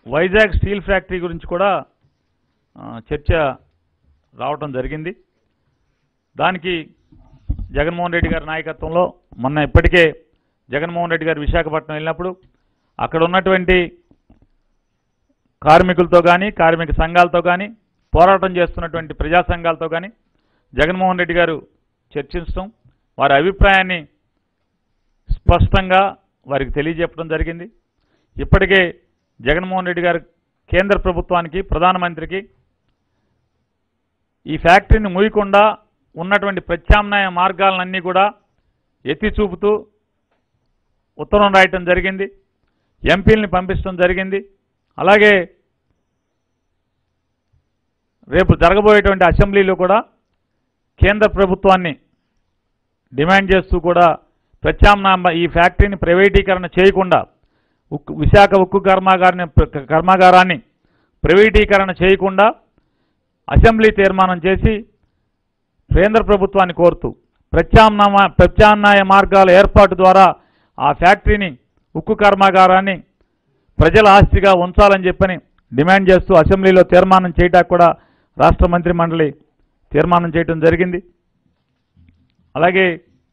Vizag steel factory గురించి కూడా ఆ, చర్చ రావటం జరిగింది దానికి జగన్మోహన్ రెడ్డి గారి నాయకత్వంలో మొన్న ఇప్పటికే జగన్మోహన్ రెడ్డి గారు విశాఖపట్నం వెళ్ళినప్పుడు అక్కడ ఉన్నటువంటి కార్మికులతో కానీ కార్మిక సంఘాలతో కానీ పోరాటం చేస్తున్నటువంటి ప్రజా సంఘాలతో కానీ జగన్మోహన్ రెడ్డి గారు చర్చించడం వారి అభిప్రాయాన్ని స్పష్టంగా వారికి తెలియజెప్పడం జరిగింది ఇప్పటికే జగన్మోహన్ రెడ్డి గారు కేంద్ర ప్రభుత్వానికి ప్రధానమంత్రికి ఈ ఫ్యాక్టరీని మూయకుండా ఉన్నటువంటి ప్రత్యామ్నాయ మార్గాలన్నీ కూడా ఎత్తి చూపుతూ ఉత్తరం రాయటం జరిగింది ఎంపీల్ని పంపించడం జరిగింది అలాగే రేపు జరగబోయేటువంటి అసెంబ్లీలో కూడా కేంద్ర ప్రభుత్వాన్ని డిమాండ్ చేస్తూ కూడా ప్రత్యామ్నాయ ఈ ఫ్యాక్టరీని ప్రైవేటీకరణ చేయకుండా ఉక్కు విశాఖ ఉక్కు కర్మాగారాన్ని కర్మాగారాన్ని ప్రైవేటీకరణ చేయకుండా అసెంబ్లీ తీర్మానం చేసి కేంద్ర ప్రభుత్వాన్ని కోరుతూ ప్రత్యామ్నాయ ప్రత్యామ్నాయ మార్గాల ఏర్పాటు ద్వారా ఆ ఫ్యాక్టరీని ఉక్కు కర్మాగారాన్ని ప్రజల ఆస్తిగా ఉంచాలని చెప్పని డిమాండ్ చేస్తూ అసెంబ్లీలో తీర్మానం చేయటానికి కూడా రాష్ట్ర మంత్రి మండలి తీర్మానం చేయడం జరిగింది అలాగే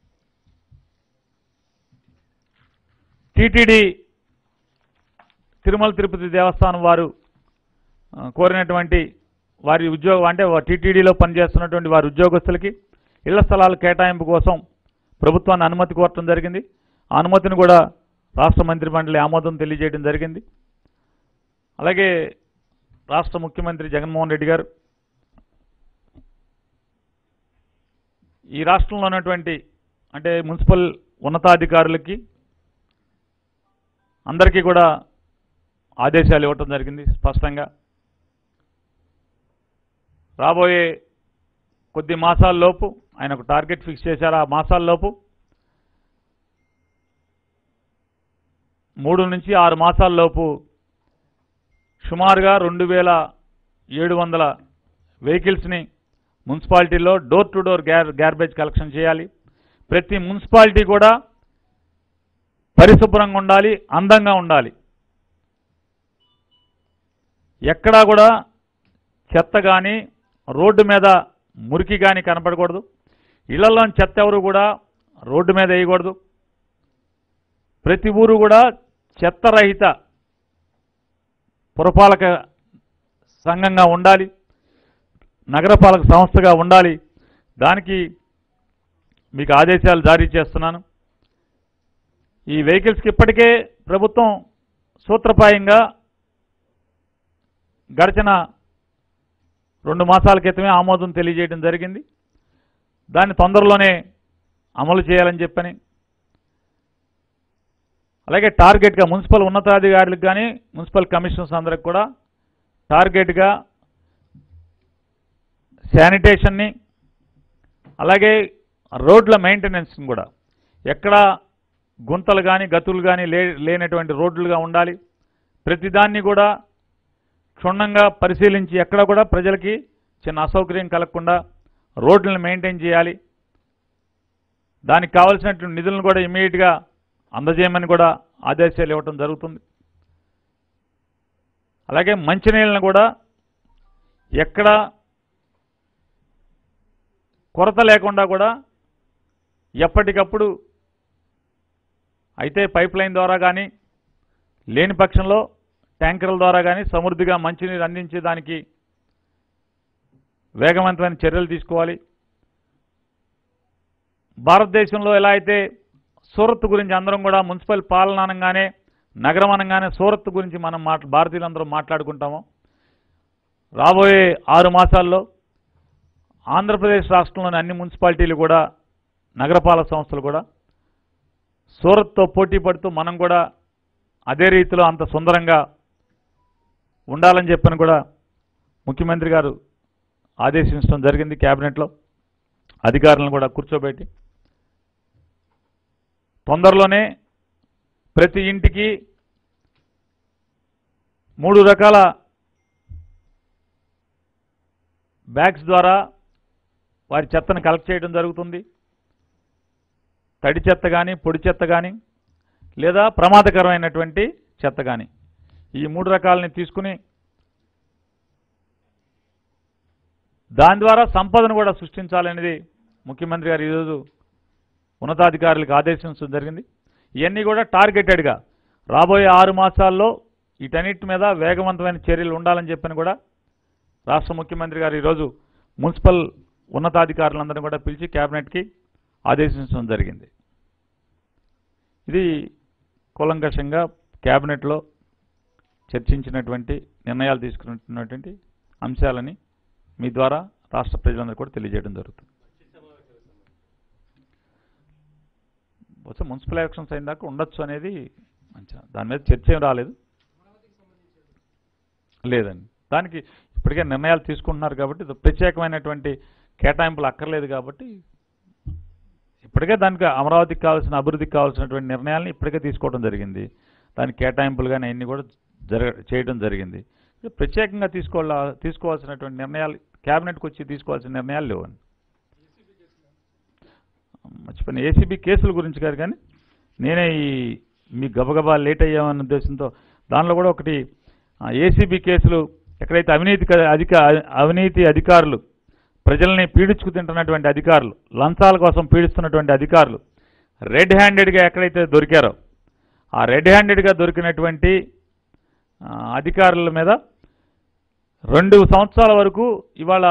టీటీడీ తిరుమల తిరుపతి దేవస్థానం వారు ఆ, కోరినటువంటి వారి ఉద్యోగం అంటే టీటీడీలో పనిచేస్తున్నటువంటి వారి ఉద్యోగస్తులకి ఇళ్ల స్థలాల కేటాయింపు కోసం ప్రభుత్వాన్ని అనుమతి కోరటం జరిగింది ఆ అనుమతిని కూడా రాష్ట్ర మంత్రి మండలి ఆమోదం తెలియజేయడం జరిగింది అలాగే రాష్ట్ర ముఖ్యమంత్రి జగన్మోహన్ రెడ్డి గారు ఈ రాష్ట్రంలో ఉన్నటువంటి అంటే మున్సిపల్ ఉన్నతాధికారులకి అందరికీ కూడా ఆదేశాలు ఇవ్వటం జరిగింది స్పష్టంగా రాబోయే కొద్ది మాసాల్లోపు ఆయన ఒక టార్గెట్ ఫిక్స్ చేశారు ఆ మాసాల్లోపు మూడు నుంచి ఆరు మాసాల్లోపు సుమారుగా రెండు వేల ఏడు వందల వెహికల్స్ని మున్సిపాలిటీలో డోర్ టు డోర్ గ్యార్ గ్యార్బేజ్ కలెక్షన్ చేయాలి ప్రతి మున్సిపాలిటీ కూడా పరిశుభ్రంగా ఉండాలి అందంగా ఉండాలి ఎక్కడా కూడా చెత్త కానీ రోడ్డు మీద మురికి కానీ కనపడకూడదు ఇళ్లలో చెత్త ఎవరు కూడా రోడ్డు మీద వేయకూడదు ప్రతి ఊరు కూడా చెత్త రహిత పురపాలక సంఘంగా ఉండాలి నగరపాలక సంస్థగా ఉండాలి దానికి మీకు ఆదేశాలు జారీ చేస్తున్నాను ఈ వెహికల్స్కి ఇప్పటికే ప్రభుత్వం సూత్రప్రాయంగా గడిచిన రెండు మాసాల క్రితమే ఆమోదం తెలియజేయడం జరిగింది దాన్ని తొందరలోనే అమలు చేయాలని చెప్పని అలాగే టార్గెట్గా మున్సిపల్ ఉన్నతాధికారులకు కానీ మున్సిపల్ కమిషనర్స్ అందరికి కూడా టార్గెట్గా శానిటేషన్ని అలాగే రోడ్ల మెయింటెనెన్స్ని కూడా ఎక్కడ గుంతలు కానీ గతులు కానీ లే లేనటువంటి రోడ్లుగా ఉండాలి ప్రతిదాన్ని కూడా క్షుణ్ణంగా పరిశీలించి ఎక్కడ కూడా ప్రజలకి చిన్న అసౌకర్యం కలగకుండా రోడ్లను మెయింటైన్ చేయాలి దానికి కావాల్సినటువంటి నిధులను కూడా ఇమీడియట్గా అందజేయమని కూడా ఆదేశాలు ఇవ్వటం జరుగుతుంది అలాగే మంచినీళ్ళను కూడా ఎక్కడ కొరత లేకుండా కూడా ఎప్పటికప్పుడు అయితే పైప్ లైన్ ద్వారా కానీ లేని పక్షంలో ట్యాంకర్ల ద్వారా కానీ సమృద్ధిగా మంచినీరు అందించేదానికి వేగవంతమైన చర్యలు తీసుకోవాలి భారతదేశంలో ఎలా అయితే సూరత్ గురించి అందరం కూడా మున్సిపల్ పాలన అనగానే నగరం అనగానే సూరత్ గురించి మనం మాట్లా భారతీయులందరూ మాట్లాడుకుంటాము రాబోయే ఆరు మాసాల్లో ఆంధ్రప్రదేశ్ రాష్ట్రంలోని అన్ని మున్సిపాలిటీలు కూడా నగరపాలక సంస్థలు కూడా సూరత్తో పోటీ పడుతూ మనం కూడా అదే రీతిలో అంత సుందరంగా ఉండాలని చెప్పని కూడా ముఖ్యమంత్రి గారు ఆదేశించడం జరిగింది కేబినెట్లో అధికారులను కూడా కూర్చోబెట్టి తొందరలోనే ప్రతి ఇంటికి మూడు రకాల బ్యాగ్స్ ద్వారా వారి చెత్తను కలెక్ట్ చేయడం జరుగుతుంది తడి చెత్త కానీ పొడి చెత్త కానీ లేదా ప్రమాదకరమైనటువంటి చెత్త కానీ ఈ మూడు రకాలని తీసుకుని దాని ద్వారా సంపదను కూడా సృష్టించాలనేది ముఖ్యమంత్రి గారు ఈరోజు ఉన్నతాధికారులకు ఆదేశించడం జరిగింది ఇవన్నీ కూడా టార్గెటెడ్గా రాబోయే ఆరు మాసాల్లో వీటన్నిటి మీద వేగవంతమైన చర్యలు ఉండాలని చెప్పని కూడా రాష్ట్ర ముఖ్యమంత్రి గారు ఈరోజు మున్సిపల్ ఉన్నతాధికారులందరినీ కూడా పిలిచి కేబినెట్కి ఆదేశించడం జరిగింది ఇది కూలంకషంగా కేబినెట్లో చర్చించినటువంటి నిర్ణయాలు తీసుకున్నటువంటి అంశాలని మీ ద్వారా రాష్ట్ర ప్రజలందరూ కూడా తెలియజేయడం జరుగుతుంది బహుశా మున్సిపల్ ఎలక్షన్స్ అయిన దాకా ఉండొచ్చు అనేది మంచిగా దాని మీద చర్చ ఏం రాలేదు లేదండి దానికి ఇప్పటికే నిర్ణయాలు తీసుకుంటున్నారు కాబట్టి ఇది ప్రత్యేకమైనటువంటి కేటాయింపులు అక్కర్లేదు కాబట్టి ఇప్పటికే దానికి అమరావతికి కావాల్సిన అభివృద్ధికి కావాల్సినటువంటి నిర్ణయాలను ఇప్పటికే తీసుకోవడం జరిగింది దానికి కేటాయింపులు కానీ అన్నీ కూడా జరగ చేయడం జరిగింది ఇది ప్రత్యేకంగా తీసుకోవాల తీసుకోవాల్సినటువంటి నిర్ణయాలు క్యాబినెట్కి వచ్చి తీసుకోవాల్సిన నిర్ణయాలు లేవండి మర్చిపోయిన ఏసీబీ కేసుల గురించి గారు కానీ నేనే ఈ మీ గబగబా లేట్ అయ్యామన్న ఉద్దేశంతో దానిలో కూడా ఒకటి ఏసీబీ కేసులు ఎక్కడైతే అవినీతి క- అధిక అవినీతి అధికారులు ప్రజల్ని పీడించుకు తింటున్నటువంటి అధికారులు లంచాల కోసం పీడిస్తున్నటువంటి అధికారులు రెడ్ హ్యాండెడ్గా ఎక్కడైతే దొరికారో ఆ రెడ్ హ్యాండెడ్గా దొరికినటువంటి ఆ, అధికారుల మీద రెండు సంవత్సరాల వరకు ఇవాళ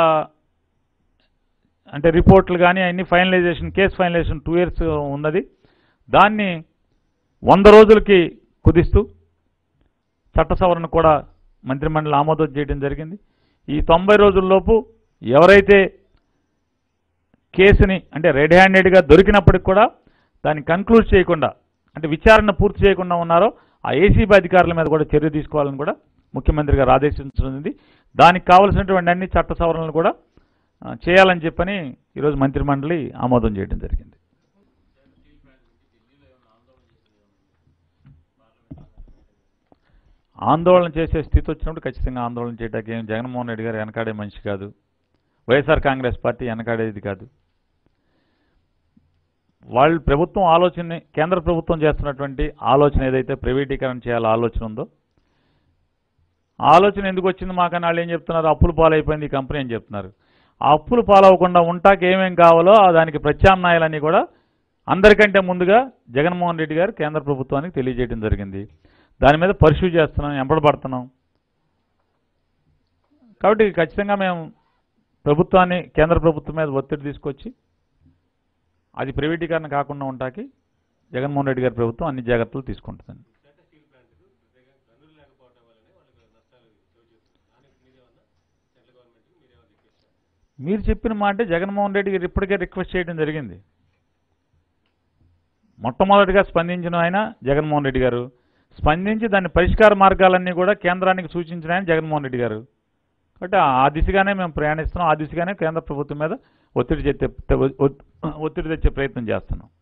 అంటే రిపోర్ట్లు కానీ అన్ని finalisation case finalisation two years ఉన్నది దాన్ని వంద రోజులకి కుదిస్తూ చట్ట సవరణ కూడా మంత్రిమండలి ఆమోదం చేయడం జరిగింది ఈ తొంభై రోజుల్లోపు ఎవరైతే కేసుని అంటే రెడ్ హ్యాండెడ్గా దొరికినప్పటికి కూడా దాన్ని కంక్లూడ్ చేయకుండా అంటే విచారణ పూర్తి చేయకుండా ఉన్నారో ఆ ఏసీబీ అధికారుల మీద కూడా చర్య తీసుకోవాలని కూడా ముఖ్యమంత్రి గారు ఆదేశించింది దానికి కావలసినటువంటి అన్ని చట్ట సవరణలు కూడా ఆ, చేయాలని చెప్పని ఈరోజు మంత్రిమండలి ఆమోదం చేయడం జరిగింది ఆందోళన చేసే స్థితి వచ్చినప్పుడు ఖచ్చితంగా ఆందోళన చేయడానికి ఏం జగన్మోహన్ రెడ్డి గారు వెనకాడే మనిషి కాదు వైఎస్ఆర్ కాంగ్రెస్ పార్టీ వెనకాడేది కాదు వాళ్ళు ప్రభుత్వం ఆలోచన కేంద్ర ప్రభుత్వం చేస్తున్నటువంటి ఆలోచన ఏదైతే ప్రైవేటీకరణ చేయాలో ఆలోచన ఉందో ఆ ఆలోచన ఎందుకు వచ్చింది మాకని వాళ్ళు ఏం చెప్తున్నారు అప్పులు పాలైపోయింది ఈ కంపెనీ అని చెప్తున్నారు ఆ అప్పులు పాలవకుండా ఉంటాకి ఏమేం కావాలో ఆ దానికి ప్రత్యామ్నాయాలన్నీ కూడా అందరికంటే ముందుగా జగన్మోహన్ రెడ్డి గారు కేంద్ర ప్రభుత్వానికి తెలియజేయడం జరిగింది దాని మీద పర్సూ చేస్తున్నాం ఎంపడబడుతున్నాం కాబట్టి ఖచ్చితంగా మేము ప్రభుత్వాన్ని కేంద్ర ప్రభుత్వం మీద ఒత్తిడి తీసుకొచ్చి అది ప్రైవేటీకరణ కాకుండా ఉంటాకి జగన్మోహన్ రెడ్డి గారి ప్రభుత్వం అన్ని జాగ్రత్తలు తీసుకుంటుందండి మీరు చెప్పిన మాట జగన్మోహన్ రెడ్డి గారు ఇప్పటికే రిక్వెస్ట్ చేయడం జరిగింది మొట్టమొదటిగా స్పందించిన ఆయన జగన్మోహన్ రెడ్డి గారు స్పందించి దాని పరిష్కార మార్గాలన్నీ కూడా కేంద్రానికి సూచించిన ఆయన జగన్మోహన్ రెడ్డి గారు కాబట్టి ఆ దిశగానే మేము ప్రయాణిస్తున్నాం ఆ దిశగానే కేంద్ర ప్రభుత్వం మీద ఒత్తిడి తెచ్చే ఒత్తిడి తెచ్చే ప్రయత్నం చేస్తున్నాం